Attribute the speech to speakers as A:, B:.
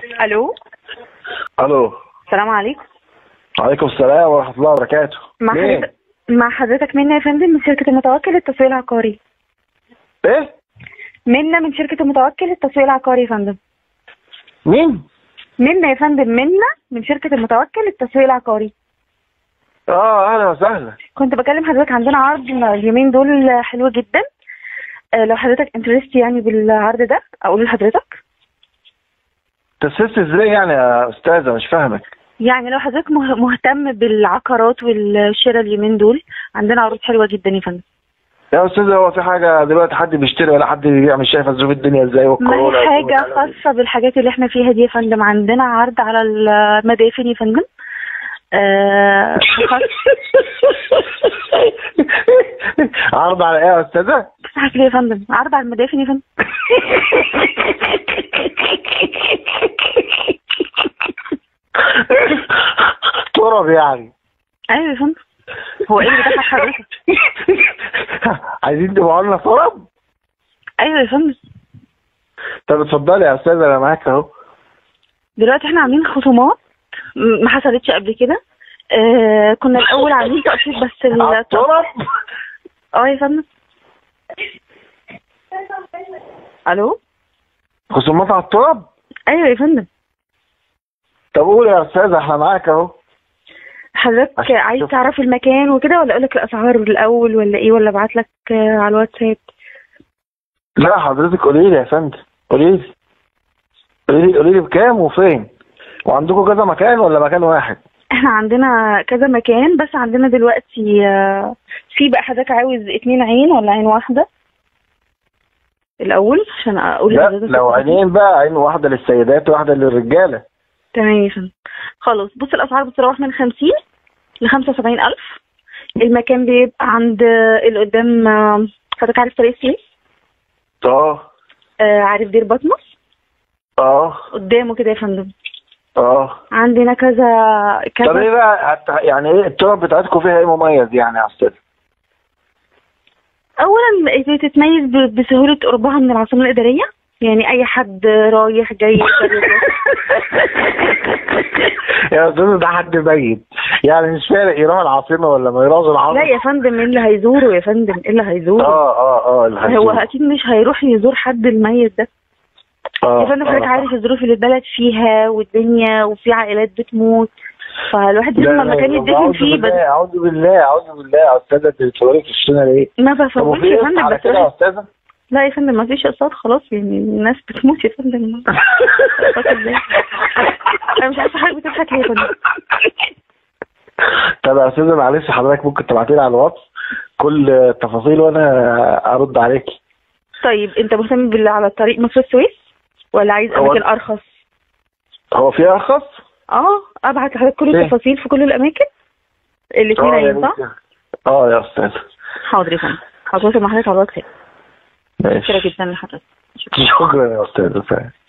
A: الو
B: الو
A: السلام عليكم
B: وعليكم السلام ورحمه الله وبركاته
A: مع
B: مين؟
A: حضرتك مع حضرتك منى يا فندم من شركة المتوكل للتسويق العقاري
B: ايه
A: منى من شركة المتوكل للتسويق العقاري يا فندم
B: مين
A: منى يا فندم منى من شركة المتوكل للتسويق العقاري
B: اه اهلا وسهلا
A: كنت بكلم حضرتك عندنا عرض اليومين دول حلو جدا آه، لو حضرتك انترست يعني بالعرض ده اقول لحضرتك
B: تسست ازاي يعني يا استاذه مش فاهمك
A: يعني لو حضرتك مه- مهتم بالعقارات والشراء اليومين دول عندنا عروض حلوة جدا يا فندم
B: يا استاذه هو في حاجه دلوقتي حد بيشتري ولا حد بيبيع مش شايفه ظروف الدنيا ازاي
A: ما
B: والكورونا
A: هي حاجة خاصة بالحاجات اللي احنا فيها دي يا فندم عندنا عرض على المدافن يا فندم آه خاص
B: عرض على ايه يا استاذه؟
A: صحك ليه يا فندم عرض على المدافن يا فندم
B: تراب يعني
A: ايوه يا فندم هو ايه اللي بيضحك حضرتك
B: عايزين تبيعوا لنا تراب؟
A: ايوه يا فندم
B: طب اتفضلي يا استاذه انا معاك اهو
A: دلوقتي احنا عاملين خصومات م- ما حصلتش قبل كده آه كنا الاول عاملين تقسيط بس
B: على
A: ال-
B: التراب
A: اه يا فندم الو
B: خصومات على التراب
A: ايوه يا فندم
B: طب قول يا استاذه احنا معاك اهو
A: حضرتك
B: عشان
A: عايز
B: شوف.
A: تعرف المكان وكده ولا اقول لك الاسعار الاول ولا ايه ولا ابعت لك آه، على الواتساب
B: لا حضرتك قولي لي يا فندم قولي لي قولي لي قولي لي بكام وفين وعندكم كذا مكان ولا مكان واحد
A: احنا عندنا كذا مكان بس عندنا دلوقتي آه، في بقى حضرتك عاوز اتنين عين ولا عين واحدة الأول عشان أقول
B: لا
A: لحضرتك
B: لو
A: التفاصيل.
B: عينين بقى عين واحدة للسيدات وواحدة للرجالة
A: تمام يا فندم خلاص بص الأسعار بتتراوح من خمسين لخمسة وسبعين ألف المكان بيبقى عند آه، اللي قدام آه، حضرتك عارف طريق السويس
B: اه
A: آه، عارف دير بطمس
B: اه
A: قدامه كده يا فندم
B: اه
A: عندنا كذا
B: طب ايه
A: كذا
B: بقى هت- يعني ايه التراب بتاعتكم فيها ايه مميز يعني يا استاذ
A: اولا بتتميز ب- بسهوله قربها من العاصمه الاداريه يعني اي حد رايح جاي يقدر يروح.
B: يا استاذ ده حد ميت يعني مش فارق يروح العاصمة ولا ما يروحش العاصمة
A: لا يا فندم ايه اللي هيزوره يا فندم ايه اللي هيزوره
B: اه اه اه الحاج.
A: هو اكيد مش هيروح يزور حد الميت ده
B: اه
A: يا فندم حضرتك
B: آه.
A: عارف الظروف اللي البلد فيها والدنيا وفي عائلات بتموت فالواحد لازم
B: لا،
A: لما
B: لا،
A: كان
B: لا،
A: يدفن
B: أعوذ
A: فيه
B: بالله
A: بس
B: اعوذ بالله اعوذ بالله يا استاذه انت بتصوري في السنه ليه؟
A: ما
B: طب
A: بفوتش
B: وفي
A: يا
B: قسط
A: فندم
B: على
A: بس
B: كده يا
A: الواحد-
B: استاذه؟
A: لا يا فندم ما فيش اقساط خلاص يعني الناس بتموت يا فندم اقساط ازاي انا مش عارفه حضرتك بتضحك ليه يا فندم
B: طب يا استاذه معلش حضرتك ممكن تبعتي لي على الواتس كل التفاصيل وانا ارد عليكي
A: طيب انت مهتم باللي على الطريق مصر السويس ولا عايز
B: هو-
A: اماكن ارخص
B: هو في ارخص؟
A: اه ابعت لحضرتك كل
B: فين؟
A: التفاصيل في كل الاماكن الاثنين
B: اه يا
A: عين صح
B: ريت. اه يا استاذ
A: حاضر يا فندم هتواصل مع حضرتك على الواتساب
B: ماشي
A: شكرا جدا لحضرتك
B: شكرا يا استاذ